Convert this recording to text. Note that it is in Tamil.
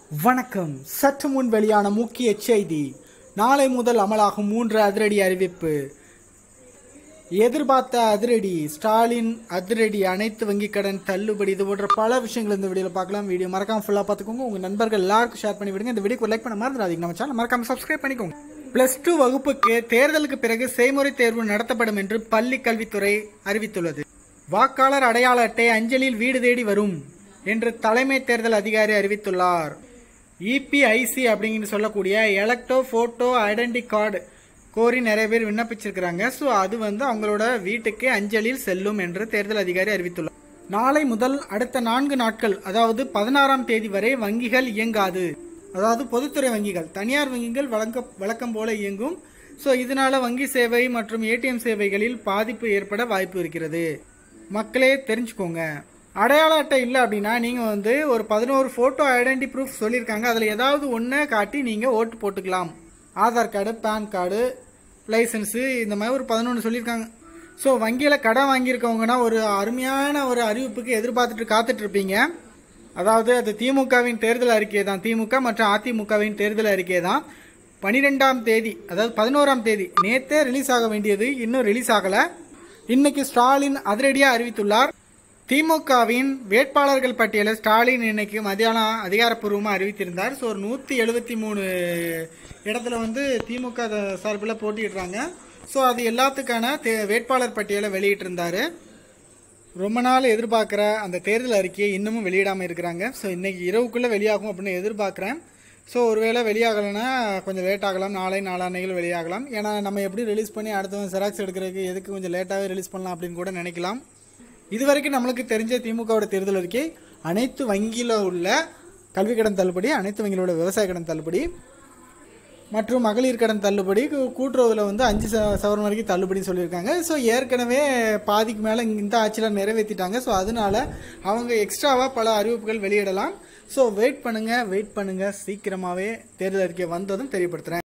வணக்கம் சற்று முன் வெளியான முக்கிய செய்தி நாளை முதல் அமலாகும் மூன்று அதிரடி அறிவிப்பு எதிர்பார்த்த அதிரடி ஸ்டாலின் அதிரடி அனைத்து வங்கிக் கடன் தள்ளுபடி இது போன்ற பல விஷயங்கள் இந்த வீடியோவில் பார்க்கலாம் வீடியோ மறக்காம ஃபுல்லாக பார்த்துக்கோங்க உங்கள் நண்பர்கள் எல்லாருக்கும் ஷேர் பண்ணி விடுங்க இந்த வீடியோக்கு லைக் பண்ண மறந்துடாதீங்க நம்ம சேனல் மறக்காம சப்ஸ்கிரைப் பண்ணிக்கோங்க பிளஸ் டூ வகுப்புக்கு தேர்தலுக்கு பிறகு செய்முறை தேர்வு நடத்தப்படும் என்று பள்ளி கல்வித்துறை அறிவித்துள்ளது வாக்காளர் அடையாள அட்டை அஞ்சலில் வீடு தேடி வரும் என்று தலைமை தேர்தல் அதிகாரி அறிவித்துள்ளார் இபிஐசி அப்படிங்கன்னு சொல்லக்கூடிய எலக்டோ போட்டோ ஐடென்டி கார்டு கோரி நிறைய பேர் விண்ணப்பிச்சிருக்கிறாங்க ஸோ அது வந்து அவங்களோட வீட்டுக்கு அஞ்சலில் செல்லும் என்று தேர்தல் அதிகாரி அறிவித்துள்ளார் நாளை முதல் அடுத்த நான்கு நாட்கள் அதாவது பதினாறாம் தேதி வரை வங்கிகள் இயங்காது அதாவது பொதுத்துறை வங்கிகள் தனியார் வங்கிகள் வழங்க வழக்கம் போல இயங்கும் ஸோ இதனால வங்கி சேவை மற்றும் ஏடிஎம் சேவைகளில் பாதிப்பு ஏற்பட வாய்ப்பு இருக்கிறது மக்களே தெரிஞ்சுக்கோங்க அடையாள அட்டை இல்லை அப்படின்னா நீங்கள் வந்து ஒரு பதினோரு ஃபோட்டோ ஐடென்டி ப்ரூஃப் சொல்லியிருக்காங்க அதில் ஏதாவது ஒன்றை காட்டி நீங்கள் ஓட்டு போட்டுக்கலாம் Aadhaar card PAN card licence இந்த மாதிரி ஒரு பதினொன்று சொல்லியிருக்காங்க ஸோ வங்கியில் கடன் வாங்கியிருக்கவங்கன்னா ஒரு அருமையான ஒரு அறிவிப்புக்கு எதிர்பார்த்துட்டு காத்துட்டு இருப்பீங்க அதாவது அது திமுகவின் தேர்தல் அறிக்கை தான் திமுக மற்றும் அதிமுகவின் தேர்தல் அறிக்கை தான் பனிரெண்டாம் தேதி அதாவது பதினோராம் தேதி நேத்தே ரிலீஸ் ஆக வேண்டியது இன்னும் ரிலீஸ் ஆகலை இன்னைக்கு ஸ்டாலின் அதிரடியாக அறிவித்துள்ளார் திமுகவின் வேட்பாளர்கள் பட்டியலை ஸ்டாலின் இன்னைக்கு மதியானம் அதிகாரப்பூர்வமாக அறிவித்திருந்தார் ஸோ ஒரு நூற்றி எழுபத்தி மூணு இடத்துல வந்து திமுக த- சார்பில் போட்டியிடுறாங்க ஸோ அது எல்லாத்துக்கான தே- வேட்பாளர் பட்டியலை வெளியிட்டிருந்தாரு ரொம்ப நாள் எதிர்பார்க்குற அந்த தேர்தல் அறிக்கையை இன்னமும் வெளியிடாமல் இருக்கிறாங்க ஸோ இன்னைக்கு இரவுக்குள்ளே வெளியாகும் அப்படின்னு எதிர்பார்க்குறேன் ஸோ ஒருவேளை வெளியாகலைன்னா கொஞ்சம் லேட் ஆகலாம் நாளை நாளான்னைகள் வெளியாகலாம் ஏன்னா நம்ம எப்படி ரிலீஸ் பண்ணி அடுத்தவன் ஜெராக்ஸ் எடுக்கிறதுக்கு எதுக்கு கொஞ்சம் லேட்டாகவே ரிலீஸ் பண்ணலாம் அப்படின்னு கூட நினைக்கலாம் இதுவரைக்கும் நம்மளுக்கு தெரிஞ்ச திமுகவோட தேர்தல் அறிக்கை அனைத்து வங்கியில் உள்ள கல்வி கடன் தள்ளுபடி அனைத்து வங்கியிலோட விவசாய கடன் தள்ளுபடி மற்றும் மகளிர் கடன் தள்ளுபடி கூ- கூட்டுறவுல வந்து அஞ்சு ச- சவரன் வரைக்கும் தள்ளுபடி சொல்லியிருக்காங்க ஸோ ஏற்கனவே பாதிக்கு மேலே இந்த ஆட்சியில் நிறைவேற்றிட்டாங்க ஸோ அதனால அவங்க எக்ஸ்ட்ராவாக பல அறிவிப்புகள் வெளியிடலாம் ஸோ வெயிட் பண்ணுங்க வெயிட் பண்ணுங்க சீக்கிரமாகவே தேர்தல் அறிக்கை வந்ததும் தெரியப்படுத்துகிறேன்